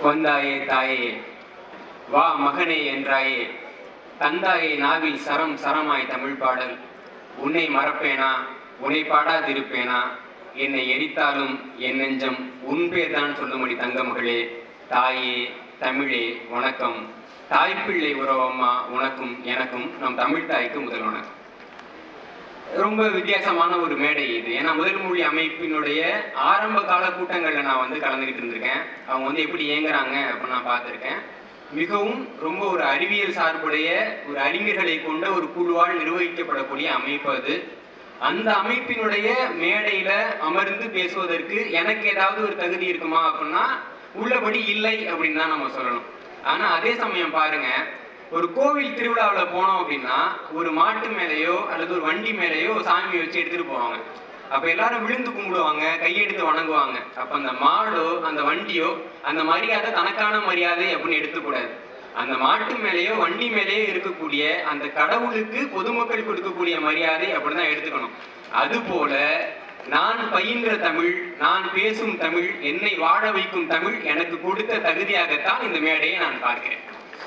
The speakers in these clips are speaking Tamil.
வந்தாயே தாயே வா மகனே என்றாயே தந்தாயே நாவில் சரம் சரமாய் தமிழ் பாடல் உன்னை மறப்பேனா உன்னை பாடாதிருப்பேனா என்னை எரித்தாலும் என் நெஞ்சம் உன் பேர் தான் சொல்லும்படி தங்க மகளே தாயே தமிழே வணக்கம் தாய்ப்பிள்ளை உறவம்மா உனக்கும் எனக்கும் நம் தமிழ் தாய்க்கு முதல் வணக்கம் ரொம்ப வித்தியாசமான ஒரு மேடை இது ஏன்னா முதல் மொழி அமைப்பினுடைய ஆரம்ப கால கூட்டங்கள்ல நான் வந்து கலந்துக்கிட்டு இருந்திருக்கேன் அவங்க வந்து எப்படி இயங்குறாங்க அப்படின்னு நான் பார்த்துருக்கேன் மிகவும் ரொம்ப ஒரு அறிவியல் சார்புடைய ஒரு அறிஞர்களை கொண்ட ஒரு குழுவால் நிர்வகிக்கப்படக்கூடிய அமைப்பு அது அந்த அமைப்பினுடைய மேடையில அமர்ந்து பேசுவதற்கு எனக்கு ஏதாவது ஒரு தகுதி இருக்குமா அப்படின்னா உள்ளபடி இல்லை அப்படின்னு தான் நம்ம சொல்லணும் ஆனா அதே சமயம் பாருங்க ஒரு கோவில் திருவிழாவில் போனோம் அப்படின்னா ஒரு மாட்டு மேலேயோ அல்லது ஒரு வண்டி மேலேயோ சாமி வச்சு எடுத்துட்டு போவாங்க அப்ப எல்லாரும் விழுந்து கும்பிடுவாங்க கையெடுத்து வணங்குவாங்க அப்ப அந்த மாடோ அந்த வண்டியோ அந்த மரியாதை தனக்கான மரியாதை அப்படின்னு எடுத்துக்கூடாது அந்த மாட்டு மேலேயோ வண்டி மேலேயோ இருக்கக்கூடிய அந்த கடவுளுக்கு பொதுமக்கள் கொடுக்கக்கூடிய மரியாதை அப்படிதான் எடுத்துக்கணும் அது போல நான் பயின்ற தமிழ் நான் பேசும் தமிழ் என்னை வாழ வைக்கும் தமிழ் எனக்கு கொடுத்த தகுதியாகத்தான் இந்த மேடையை நான் பார்க்கிறேன்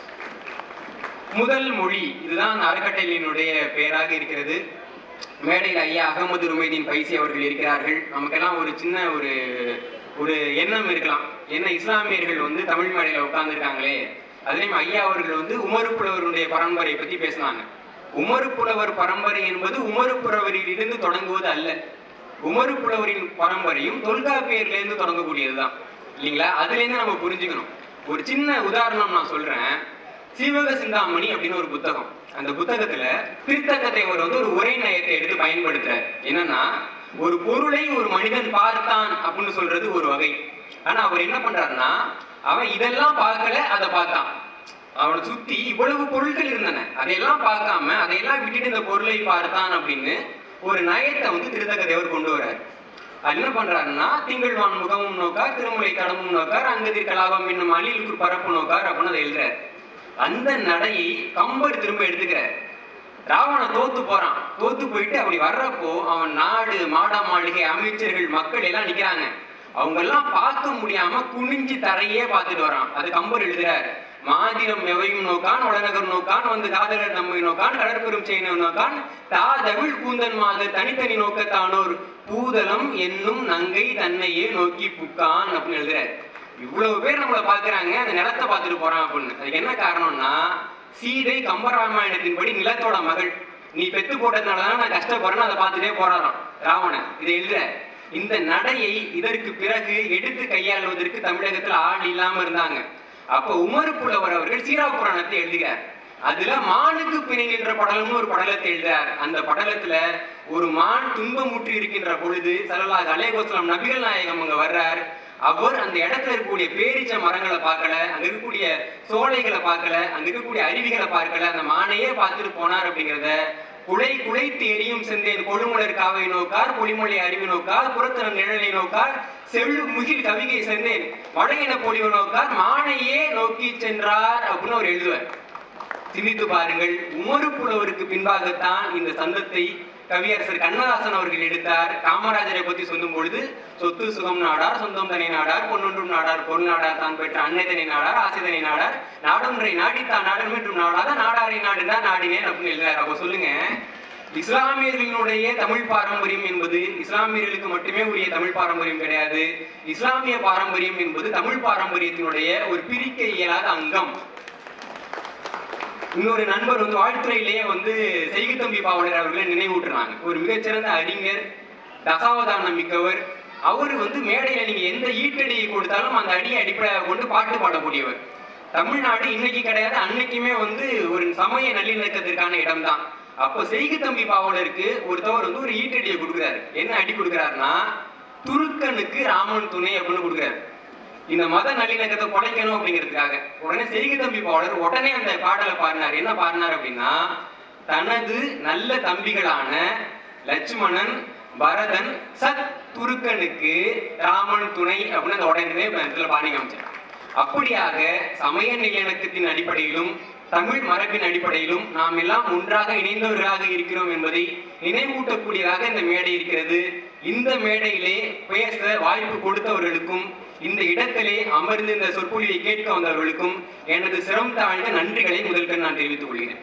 முதல் மொழி இதுதான் அந்த அறக்கட்டளையினுடைய பெயராக இருக்கிறது மேடையில் ஐயா அகமது ருமைதீன் பைசி அவர்கள் இருக்கிறார்கள் நமக்கெல்லாம் ஒரு சின்ன ஒரு ஒரு எண்ணம் இருக்கலாம் என்ன இஸ்லாமியர்கள் வந்து தமிழ் மேடையில் உட்கார்ந்துருக்காங்களே அதுலேயும் ஐயா அவர்கள் வந்து உமரு புலவருடைய பரம்பரை பற்றி பேசினாங்க உமரு புலவர் பரம்பரை என்பது உமரு புலவரிலிருந்து தொடங்குவது அல்ல உமரு புலவரின் பரம்பரையும் தொல்காப்பியர்லேருந்து தொடங்கக்கூடியதுதான் இல்லைங்களா அதுலேருந்து நம்ம புரிஞ்சுக்கணும் ஒரு சின்ன உதாரணம் நான் சொல்றேன் சீவக சிந்தாமணி அப்படின்னு ஒரு புத்தகம் அந்த புத்தகத்துல திருத்தக்கத்தைவர் வந்து ஒரு உரை நயத்தை எடுத்து பயன்படுத்துறார் என்னன்னா ஒரு பொருளை ஒரு மனிதன் பார்த்தான் அப்படின்னு சொல்றது ஒரு வகை ஆனா அவர் என்ன பண்றாருன்னா அவன் இதெல்லாம் பார்க்கல அதை பார்த்தான் அவனை சுத்தி இவ்வளவு பொருட்கள் இருந்தன அதையெல்லாம் பார்க்காம அதையெல்லாம் விட்டுட்டு இந்த பொருளை பார்த்தான் அப்படின்னு ஒரு நயத்தை வந்து திருத்தக்கதேவர் கொண்டு வர்றாரு அது என்ன பண்றாருன்னா திங்கள் வான் முகமும் நோக்கார் திருமலை கடமும் நோக்கார் அங்கதிர் கலாபம் என்னும் அழிலுக்கு பரப்பு நோக்கார் அப்படின்னு அதை எழுதுறாரு அந்த நடையை கம்பர் திரும்ப எடுத்துக்கிறார் ராவணன் தோத்து போறான் தோத்து போயிட்டு அப்படி வர்றப்போ அவன் நாடு மாடா மாளிகை அமைச்சர்கள் மக்கள் எல்லாம் நிக்கிறாங்க அவங்க எல்லாம் பார்க்க முடியாம குனிஞ்சு தரையே பார்த்துட்டு வரான் அது கம்பர் எழுதுறார் மாதிரம் எவையும் நோக்கான் உலநகர் நோக்கான் வந்து காதலர் நம்மை நோக்கான் கடற்பெரும் செய்யின நோக்கான் தாதவிழ் கூந்தன் மாத தனித்தனி நோக்கத்தானோர் பூதலம் என்னும் நங்கை தன்னையே நோக்கி புக்கான் அப்படின்னு எழுதுறாரு இவ்வளவு பேர் நம்மளை பாக்குறாங்க அந்த நிலத்தை பார்த்துட்டு போறான் அப்படின்னு அதுக்கு என்ன காரணம்னா சீதை கம்பராமாயணத்தின்படி நிலத்தோட மகள் நீ பெத்து போட்டதுனாலதான் நான் கஷ்டப்படுறேன்னு அதை பார்த்துட்டே போறாராம் ராவணன் இதை எழுதுற இந்த நடையை இதற்கு பிறகு எடுத்து கையாளுவதற்கு தமிழகத்துல ஆள் இல்லாம இருந்தாங்க அப்ப உமரு புலவர் அவர்கள் சீரா புராணத்தை எழுதுகிறார் அதுல மானுக்கு பிணை நின்ற படலம்னு ஒரு படலத்தை எழுதுறார் அந்த படலத்துல ஒரு மான் துன்பமுற்றி இருக்கின்ற பொழுது சல்லல்லாஹு அலைஹி வஸல்லம் நபிகள் நாயகம் அங்க வர்றார் அவர் அந்த இடத்துல இருக்கக்கூடிய பேரிச்ச மரங்களை பார்க்கல அங்க இருக்கக்கூடிய சோலைகளை பார்க்கல அங்க இருக்கக்கூடிய அருவிகளை பார்க்கல அந்த மானையே பார்த்துட்டு போனார் அப்படிங்கிறத குலை குலைத்து எரியும் சென்றேன் கொழுமலர் காவை நோக்கார் பொலிமொழி அறிவு நோக்கார் புறத்தின நிழலை நோக்கார் செள்ளு முகில் கவிகை சென்றேன் வடகின பொலிவு நோக்கார் மானையே நோக்கி சென்றார் அப்படின்னு அவர் எழுதுவார் சிந்தித்து பாருங்கள் உமரு புலவருக்கு பின்பாகத்தான் இந்த சந்தத்தை கவியரசர் கண்ணதாசன் அவர்கள் எடுத்தார் காமராஜரை பத்தி சொல்லும் பொழுது சொத்து சுகம் நாடார் சொந்தம் தனி நாடார் பொன்னொன்றும் நாடார் பொருள் நாடார் தான் பெற்ற அன்னை தனி நாடார் ஆசை தனி நாடார் நாடொன்றை நாடித்தான் நாடன் மற்றும் நாடாத நாடாரை நாடுதான் நாடினேன் அப்படின்னு எழுதுறாரு அப்ப சொல்லுங்க இஸ்லாமியர்களினுடைய தமிழ் பாரம்பரியம் என்பது இஸ்லாமியர்களுக்கு மட்டுமே உரிய தமிழ் பாரம்பரியம் கிடையாது இஸ்லாமிய பாரம்பரியம் என்பது தமிழ் பாரம்பரியத்தினுடைய ஒரு பிரிக்க இயலாத அங்கம் இன்னொரு நண்பர் வந்து வாழ்த்துறையிலேயே வந்து செய்குத்தம்பி பாவலர் அவர்களை நினைவூட்டுறாங்க ஒரு மிகச்சிறந்த அறிஞர் தசாவதானம் மிக்கவர் அவர் வந்து மேடையில நீங்க எந்த ஈட்டடியை கொடுத்தாலும் அந்த அடியை அடிப்படையாக கொண்டு பாட்டு பாடக்கூடியவர் தமிழ்நாடு இன்னைக்கு கிடையாது அன்னைக்குமே வந்து ஒரு சமய நல்லிணக்கத்திற்கான இடம்தான் அப்போ செய்குத்தம்பி பாவலருக்கு ஒருத்தவர் வந்து ஒரு ஈட்டடியை கொடுக்குறாரு என்ன அடி கொடுக்குறாருன்னா துருக்கனுக்கு ராமன் துணை அப்படின்னு கொடுக்குறாரு இந்த மத நல்லிணக்கத்தை குலைக்கணும் அப்படிங்கிறதுக்காக உடனே செய்கை தம்பி பாடலர் உடனே அந்த பாடலை பாடினார் என்ன பாடினார் அப்படின்னா தனது நல்ல தம்பிகளான லட்சுமணன் பரதன் சத் துருக்கனுக்கு ராமன் துணை அப்படின்னு அந்த உடனே இடத்துல பாடி காமிச்சார் அப்படியாக சமய நல்லிணக்கத்தின் அடிப்படையிலும் தமிழ் மரபின் அடிப்படையிலும் நாம் எல்லாம் ஒன்றாக இணைந்தவர்களாக இருக்கிறோம் என்பதை நினைவூட்டக்கூடியதாக இந்த மேடை இருக்கிறது இந்த மேடையிலே பேச வாய்ப்பு கொடுத்தவர்களுக்கும் இந்த இடத்திலே அமர்ந்து இந்த சொற்பொழிவை கேட்க வந்தவர்களுக்கும் எனது சிரம் தாழ்ந்த நன்றிகளை முதல்கண் நான் தெரிவித்துக் கொள்கிறேன்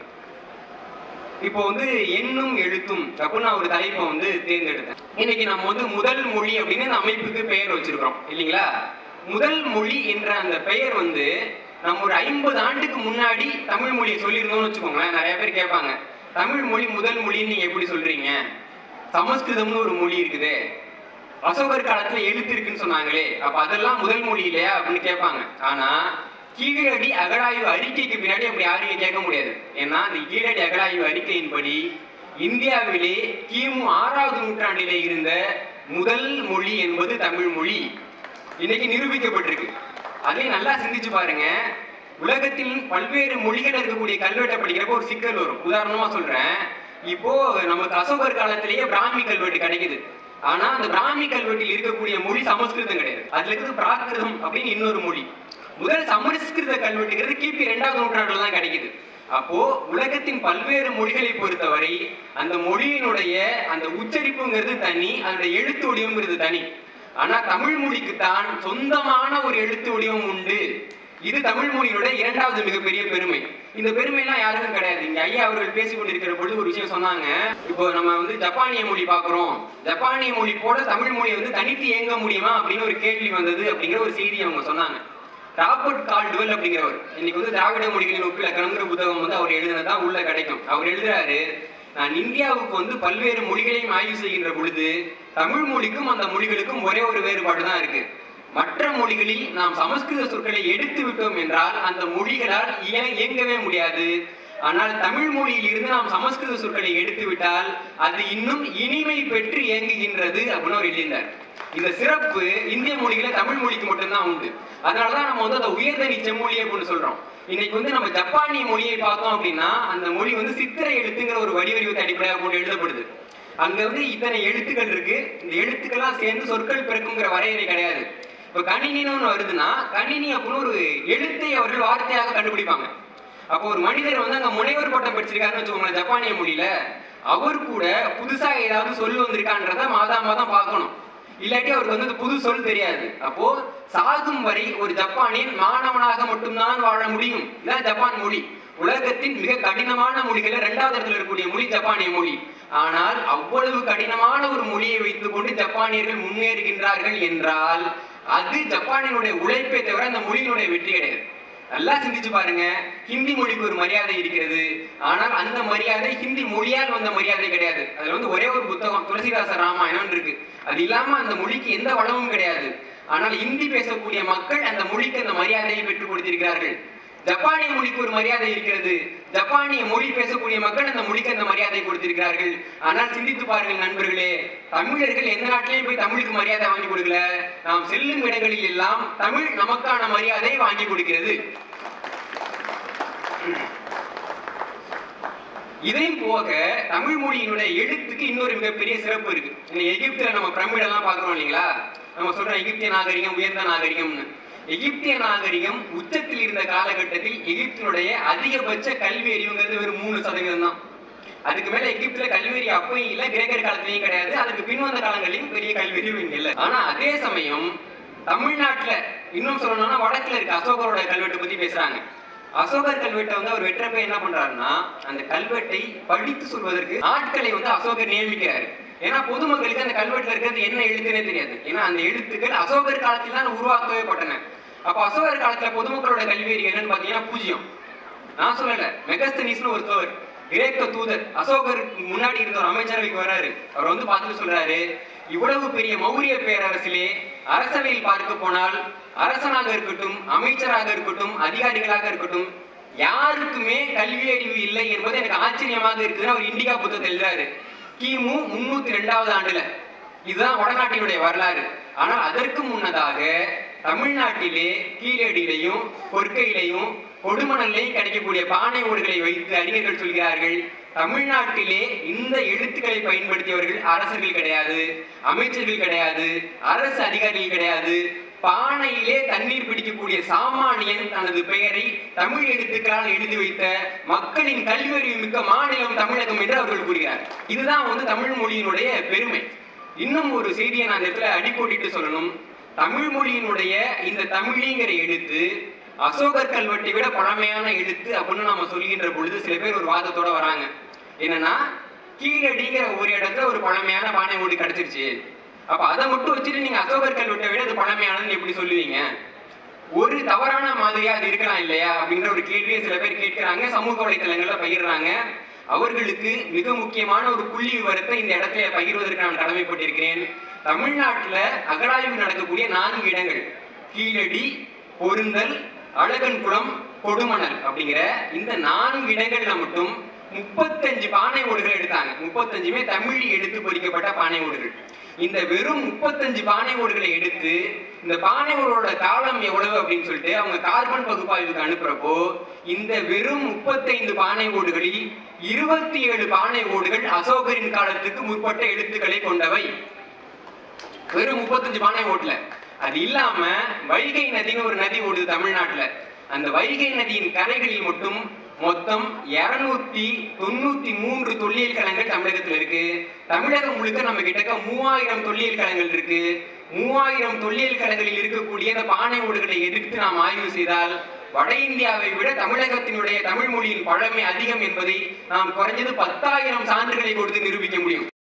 இப்போ வந்து எண்ணும் எழுத்தும் அப்படின்னு நான் ஒரு தலைப்பை வந்து தேர்ந்தெடுத்தேன் இன்னைக்கு நம்ம வந்து முதல் மொழி அப்படின்னு இந்த அமைப்புக்கு பெயர் வச்சிருக்கிறோம் இல்லைங்களா முதல் மொழி என்ற அந்த பெயர் வந்து நம்ம ஒரு ஐம்பது ஆண்டுக்கு முன்னாடி தமிழ் மொழியை சொல்லியிருந்தோம்னு வச்சுக்கோங்களேன் நிறைய பேர் கேட்பாங்க தமிழ் மொழி முதல் மொழின்னு நீங்க எப்படி சொல்றீங்க சமஸ்கிருதம்னு ஒரு மொழி இருக்குது அசோகர் காலத்துல எழுத்து இருக்குன்னு சொன்னாங்களே அப்ப அதெல்லாம் முதல் மொழி இல்லையா அப்படின்னு கேட்பாங்க ஆனா கீழடி அகழாய்வு அறிக்கைக்கு பின்னாடி அப்படி யாரையும் கேட்க முடியாது ஏன்னா அந்த கீழடி அகழாய்வு அறிக்கையின்படி இந்தியாவிலே கிமு ஆறாவது நூற்றாண்டிலே இருந்த முதல் மொழி என்பது தமிழ் மொழி இன்னைக்கு நிரூபிக்கப்பட்டிருக்கு அதையும் நல்லா சிந்திச்சு பாருங்க உலகத்தில் பல்வேறு மொழிகள் இருக்கக்கூடிய கல்வெட்டை படிக்கிறப்போ ஒரு சிக்கல் வரும் உதாரணமா சொல்றேன் இப்போ நமக்கு அசோகர் காலத்திலேயே பிராமி கல்வெட்டு கிடைக்குது ஆனா அந்த பிராமி கல்வெட்டில் இருக்கக்கூடிய மொழி சமஸ்கிருதம் கிடையாது அதுல இருக்குது பிராகிருதம் அப்படின்னு இன்னொரு மொழி முதல் சமஸ்கிருத கல்வெட்டுங்கிறது கிபி இரண்டாவது நூற்றாண்டுல தான் கிடைக்குது அப்போ உலகத்தின் பல்வேறு மொழிகளை பொறுத்தவரை அந்த மொழியினுடைய அந்த உச்சரிப்புங்கிறது தனி அதனுடைய எழுத்து வடிவம்ங்கிறது தனி ஆனா தமிழ் மொழிக்கு தான் சொந்தமான ஒரு எழுத்து வடிவம் உண்டு இது தமிழ் மொழியினுடைய இரண்டாவது மிகப்பெரிய பெருமை இந்த பெருமை எல்லாம் யாருக்கும் கிடையாது இங்க ஐயா அவர்கள் பேசிக் கொண்டிருக்கிற பொழுது ஒரு விஷயம் சொன்னாங்க இப்போ நம்ம வந்து ஜப்பானிய மொழி பாக்குறோம் ஜப்பானிய மொழி போல தமிழ் மொழி வந்து தனித்து இயங்க முடியுமா அப்படின்னு ஒரு கேள்வி வந்தது அப்படிங்கிற ஒரு செய்தி அவங்க சொன்னாங்க ராபர்ட் கால்டுவெல் அப்படிங்கிறவர் இன்னைக்கு வந்து திராவிட மொழிகளின் ஒப்பிலக்கணங்கிற புத்தகம் வந்து அவர் எழுதுனதுதான் உள்ள கிடைக்கும் அவர் எழுதுறாரு நான் இந்தியாவுக்கு வந்து பல்வேறு மொழிகளையும் ஆய்வு செய்கின்ற பொழுது தமிழ் மொழிக்கும் அந்த மொழிகளுக்கும் ஒரே ஒரு வேறுபாடு தான் இருக்கு மற்ற மொழிகளில் நாம் சமஸ்கிருத சொற்களை எடுத்து விட்டோம் என்றால் அந்த மொழிகளால் இய- இயங்கவே முடியாது ஆனால் தமிழ் மொழியில் இருந்து நாம் சமஸ்கிருத சொற்களை எடுத்து விட்டால் அது இன்னும் இனிமை பெற்று இயங்குகின்றது அப்படின்னு அவர் எழுதியிருந்தார் இந்த சிறப்பு இந்திய மொழிகளை தமிழ் மொழிக்கு மட்டும்தான் உண்டு அதனாலதான் நம்ம வந்து அந்த உயர்தனி செம்மொழி அப்படின்னு சொல்றோம் இன்னைக்கு வந்து நம்ம ஜப்பானிய மொழியை பார்த்தோம் அப்படின்னா அந்த மொழி வந்து சித்திரை எழுத்துங்கிற ஒரு வடி வடிவத்தை அடிப்படையாக கொண்டு எழுதப்படுது அங்க வந்து இத்தனை எழுத்துக்கள் இருக்கு இந்த எழுத்துக்கள்லாம் சேர்ந்து சொற்கள் பிறக்குங்கிற வரையறை கிடையாது இப்ப கணினின்னு ஒண்ணு வருதுன்னா கணினி அப்படின்னு ஒரு எழுத்தை அவர்கள் வார்த்தையாக கண்டுபிடிப்பாங்க அப்போ ஒரு மனிதர் வந்து அங்க முனைவர் பட்டம் படிச்சிருக்காருன்னு வச்சுக்கோங்களேன் ஜப்பானிய மொழியில அவர் கூட புதுசா ஏதாவது சொல் வந்திருக்கான்றத மாதா மாதம் பார்க்கணும் இல்லாட்டி அவருக்கு வந்து அந்த புது சொல் தெரியாது அப்போ சாகும் வரை ஒரு ஜப்பானியன் மாணவனாக மட்டும்தான் வாழ முடியும் இதான் ஜப்பான் மொழி உலகத்தின் மிக கடினமான மொழிகளை இரண்டாவது இடத்துல இருக்கக்கூடிய மொழி ஜப்பானிய மொழி ஆனால் அவ்வளவு கடினமான ஒரு மொழியை வைத்துக் கொண்டு ஜப்பானியர்கள் முன்னேறுகின்றார்கள் என்றால் அது ஜப்பானியனுடைய உழைப்பை தவிர அந்த மொழியினுடைய வெற்றி கிடையாது நல்லா சிந்திச்சு பாருங்க ஹிந்தி மொழிக்கு ஒரு மரியாதை இருக்கிறது ஆனால் அந்த மரியாதை ஹிந்தி மொழியால் வந்த மரியாதை கிடையாது அதுல வந்து ஒரே ஒரு புத்தகம் துளசிதாச ராமாயணம் இருக்கு அது இல்லாம அந்த மொழிக்கு எந்த வளமும் கிடையாது ஆனால் ஹிந்தி பேசக்கூடிய மக்கள் அந்த மொழிக்கு அந்த மரியாதையை பெற்றுக் கொடுத்திருக்கிறார்கள் ஜப்பானிய மொழிக்கு ஒரு மரியாதை இருக்கிறது ஜப்பானிய மொழி பேசக்கூடிய மக்கள் அந்த மொழிக்கு அந்த மரியாதை கொடுத்திருக்கிறார்கள் ஆனால் சிந்தித்து பாருங்கள் நண்பர்களே தமிழர்கள் எந்த நாட்டிலையும் போய் தமிழுக்கு மரியாதை வாங்கி கொடுக்கல நாம் செல்லும் இடங்களில் எல்லாம் தமிழ் நமக்கான மரியாதை வாங்கி கொடுக்கிறது இதையும் போக தமிழ் மொழியினுடைய எழுத்துக்கு இன்னொரு மிகப்பெரிய சிறப்பு இருக்கு இந்த எகிப்துல நம்ம பிரமிடெல்லாம் பார்க்கிறோம் இல்லைங்களா நம்ம சொல்றோம் எகிப்திய நாகரிகம் உயர்ந்த நாகரிகம்னு எகிப்திய நாகரிகம் உச்சத்தில் இருந்த காலகட்டத்தில் எகிப்தினுடைய அதிகபட்ச கல்வி அறிவுங்கிறது வெறும் மூணு சதவீதம் தான் அதுக்கு மேல எகிப்துல கல்வியறி அப்பயும் இல்ல கிரேக்கர் காலத்திலயும் கிடையாது அதுக்கு பின் வந்த காலங்களிலும் பெரிய கல்வியறிவு இங்க இல்ல ஆனா அதே சமயம் தமிழ்நாட்டுல இன்னும் சொல்லணும்னா வடக்குல இருக்க அசோகரோட கல்வெட்டை பத்தி பேசுறாங்க அசோகர் கல்வெட்டை வந்து அவர் வெற்றப்ப என்ன பண்றாருன்னா அந்த கல்வெட்டை படித்து சொல்வதற்கு ஆட்களை வந்து அசோகர் நியமிக்கிறாரு ஏன்னா பொதுமக்களுக்கு அந்த கல்வெட்டுல இருக்கிறது என்ன எழுத்துனே தெரியாது ஏன்னா அந்த எழுத்துக்கள் அசோகர் காலத்தில் தான் உருவாக்கவே பட்டன அப்ப அசோகர் காலத்துல பொதுமக்களோட கல்வியறிவு என்னன்னு பாத்தீங்கன்னா பூஜ்யம் நான் சொல்லல மெகஸ்தனிஸ்னு ஒருத்தவர் கிரேக்க தூதர் அசோகர் முன்னாடி இருந்த ஒரு அமைச்சரவைக்கு வராரு அவர் வந்து பார்த்துட்டு சொல்றாரு இவ்வளவு பெரிய மௌரிய பேரரசிலே அரசவையில் பார்க்க போனால் அரசனாக இருக்கட்டும் அமைச்சராக இருக்கட்டும் அதிகாரிகளாக இருக்கட்டும் யாருக்குமே கல்வி அறிவு இல்லை என்பது எனக்கு ஆச்சரியமாக இருக்குதுன்னு அவர் இண்டிகா புத்தகத்தில் எழுதுறாரு கிமு முன்னூத்தி ரெண்டாவது ஆண்டுல இதுதான் வடநாட்டினுடைய வரலாறு ஆனால் அதற்கு முன்னதாக தமிழ்நாட்டிலே கீழடியிலையும் கொற்கையிலையும் கொடுமணல்லையும் கிடைக்கக்கூடிய பானை ஓடுகளை வைத்து அறிஞர்கள் சொல்கிறார்கள் தமிழ்நாட்டிலே இந்த எழுத்துக்களை பயன்படுத்தியவர்கள் அரசர்கள் கிடையாது அமைச்சர்கள் கிடையாது அரசு அதிகாரிகள் கிடையாது பானையிலே தண்ணீர் பிடிக்கக்கூடிய சாமானியன் தனது பெயரை தமிழ் எழுத்துக்களால் எழுதி வைத்த மக்களின் கல்வியறிவு மிக்க மாநிலம் தமிழகம் என்று அவர்கள் கூறுகிறார் இதுதான் வந்து தமிழ் மொழியினுடைய பெருமை இன்னும் ஒரு செய்தியை நான் இந்த இடத்துல அடிக்கோடிட்டு சொல்லணும் தமிழ் மொழியினுடைய இந்த தமிழிங்கிற எழுத்து அசோகர் கல்வெட்டை விட பழமையான எழுத்து அப்படின்னு நம்ம சொல்கின்ற பொழுது சில பேர் ஒரு வாதத்தோட வராங்க என்னன்னா கீழடிங்கிற ஒரு இடத்துல ஒரு பழமையான பானை ஓடு கிடைச்சிருச்சு அப்ப அதை மட்டும் வச்சுட்டு நீங்க அசோகர் கல்வெட்டை விட அது பழமையானதுன்னு எப்படி சொல்லுவீங்க ஒரு தவறான மாதிரியா அது இருக்கலாம் இல்லையா அப்படின்ற ஒரு கேள்வியை சில பேர் கேட்கிறாங்க சமூக வலைத்தளங்கள்ல பகிர்றாங்க அவர்களுக்கு மிக முக்கியமான ஒரு புள்ளி விவரத்தை இந்த இடத்துல பகிர்வதற்கு நான் கடமைப்பட்டிருக்கிறேன் தமிழ்நாட்டுல அகழாய்வு நடக்கக்கூடிய நான்கு இடங்கள் கீழடி பொருந்தல் அழகன்குளம் கொடுமணல் அப்படிங்கிற இந்த நான்கு இடங்கள்ல மட்டும் முப்பத்தஞ்சு பானை ஓடுகள் எடுத்தாங்க முப்பத்தஞ்சுமே தமிழ் எடுத்து பொறிக்கப்பட்ட பானை ஓடுகள் இந்த வெறும் முப்பத்தஞ்சு பானை ஓடுகளை எடுத்து இந்த பானை ஓடோட காலம் எவ்வளவு அப்படின்னு சொல்லிட்டு அவங்க கார்பன் பகுப்பாய்வுக்கு அனுப்புறப்போ இந்த வெறும் முப்பத்தைந்து பானை ஓடுகளில் இருபத்தி ஏழு பானை ஓடுகள் அசோகரின் காலத்துக்கு முற்பட்ட எழுத்துக்களை கொண்டவை வெறும் முப்பத்தஞ்சு பானை ஓடல அது இல்லாம வைகை நதின்னு ஒரு நதி ஓடுது தமிழ்நாட்டுல அந்த வைகை நதியின் கரைகளில் மட்டும் மொத்தம் இருநூத்தி தொண்ணூத்தி மூன்று தொல்லியல் களங்கள் தமிழகத்துல இருக்கு தமிழகம் முழுக்க நம்ம கிட்டக்க மூவாயிரம் தொல்லியல் களங்கள் இருக்கு மூவாயிரம் தொல்லியல் களங்களில் இருக்கக்கூடிய இந்த பானை ஓடுகளை எடுத்து நாம் ஆய்வு செய்தால் வட இந்தியாவை விட தமிழகத்தினுடைய தமிழ் மொழியின் பழமை அதிகம் என்பதை நாம் குறைஞ்சது பத்தாயிரம் சான்றுகளை கொடுத்து நிரூபிக்க முடியும்